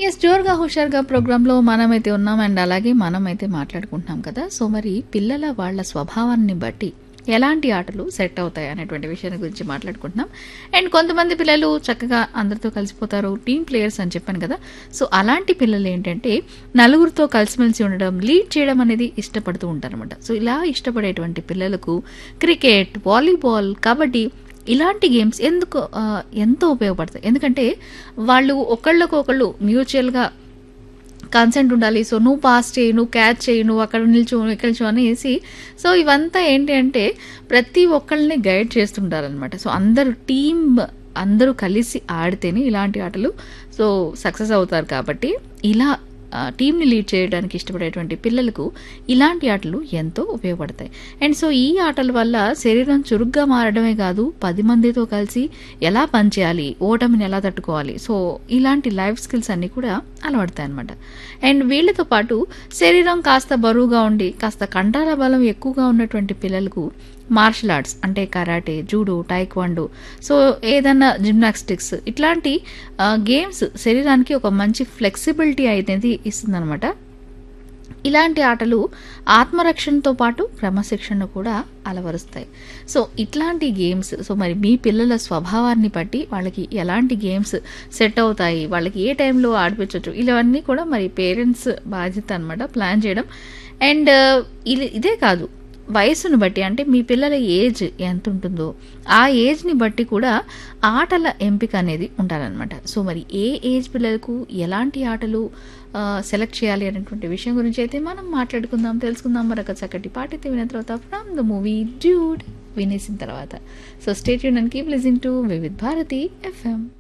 yes జోరుగా హుషారుగా ప్రోగ్రాంలో మనమైతే ఉన్నాం అండ్ అలాగే మనమైతే మాట్లాడుకుంటున్నాం కదా సో మరి పిల్లల వాళ్ళ స్వభావాన్ని బట్టి ఎలాంటి ఆటలు సెట్ అవుతాయి అనేటువంటి విషయాన్ని గురించి మాట్లాడుకుంటున్నాం అండ్ కొంతమంది పిల్లలు చక్కగా అందరితో కలిసిపోతారు టీమ్ ప్లేయర్స్ అని చెప్పాను కదా సో అలాంటి పిల్లలు ఏంటంటే నలుగురితో కలిసిమెలిసి ఉండడం లీడ్ చేయడం అనేది ఇష్టపడుతూ ఉంటారనమాట సో ఇలా ఇష్టపడేటువంటి పిల్లలకు క్రికెట్ వాలీబాల్ కబడ్డీ ఇలాంటి గేమ్స్ ఎందుకు ఆ, ఎంతో ఉపయోగపడతాయి ఎందుకంటే వాళ్ళు ఒకళ్ళకు ఒకళ్ళు మ్యూచువల్గా కన్సెంట్ ఉండాలి సో నువ్వు పాస్ చేయి నువ్వు క్యాచ్ చేయి నువ్వు అక్కడ నిల్చో నువ్వు ఇక్కడ నిల్చో అనేసి సో ఇవంతా ఏంటి అంటే ప్రతి ఒక్కళ్ళని గైడ్ చేస్తుంటారనమాట సో అందరూ టీమ్ అందరూ కలిసి ఆడితేనే ఇలాంటి ఆటలు సో సక్సెస్ అవుతారు కాబట్టి ఇలా ఆ, టీంని లీడ్ చేయడానికి ఇష్టపడేటువంటి పిల్లలకు ఇలాంటి ఆటలు ఎంతో ఉపయోగపడతాయి అండ్ సో ఈ ఆటల వల్ల శరీరం చురుగ్గా మారడమే కాదు పది మందితో కలిసి ఎలా పనిచేయాలి ఓటమిని ఎలా తట్టుకోవాలి సో ఇలాంటి లైఫ్ స్కిల్స్ అన్నీ కూడా అలవడతాయి అనమాట అండ్ వీళ్ళతో పాటు శరీరం కాస్త బరువుగా ఉండి కాస్త కంటాల బలం ఎక్కువగా ఉన్నటువంటి పిల్లలకు మార్షల్ ఆర్ట్స్ అంటే కరాటే జూడో టైక్వాండో సో ఏదన్నా జిమ్నాస్టిక్స్ ఇట్లాంటి ఆ, గేమ్స్ శరీరానికి ఒక మంచి ఫ్లెక్సిబిలిటీ అనేది ఇస్తుందన్నమాట ఇలాంటి ఆటలు ఆత్మరక్షణతో పాటు క్రమశిక్షణ కూడా అలవరుస్తాయి సో ఇట్లాంటి గేమ్స్ సో మరి మీ పిల్లల స్వభావాన్ని బట్టి వాళ్ళకి ఎలాంటి గేమ్స్ సెట్ అవుతాయి వాళ్ళకి ఏ టైంలో ఆడిపించవచ్చు ఇవన్నీ కూడా మరి పేరెంట్స్ బాధ్యత అనమాట ప్లాన్ చేయడం అండ్ ఇది ఇదే కాదు వయసును బట్టి అంటే మీ పిల్లల ఏజ్ ఎంత ఉంటుందో ఆ ఏజ్ని బట్టి కూడా ఆటల ఎంపిక అనేది ఉండాలన్నమాట సో మరి ఏ ఏజ్ పిల్లలకు ఎలాంటి ఆటలు సెలెక్ట్ చేయాలి అనేటువంటి విషయం గురించి అయితే మనం మాట్లాడుకుందాం తెలుసుకుందాం మరొక చక్కటి పాట అయితే విన్న తర్వాత ఫ్రమ్ ద మూవీ డ్యూడ్ వినేసిన తర్వాత so stay tune and keep listening to Vividh Bharati FM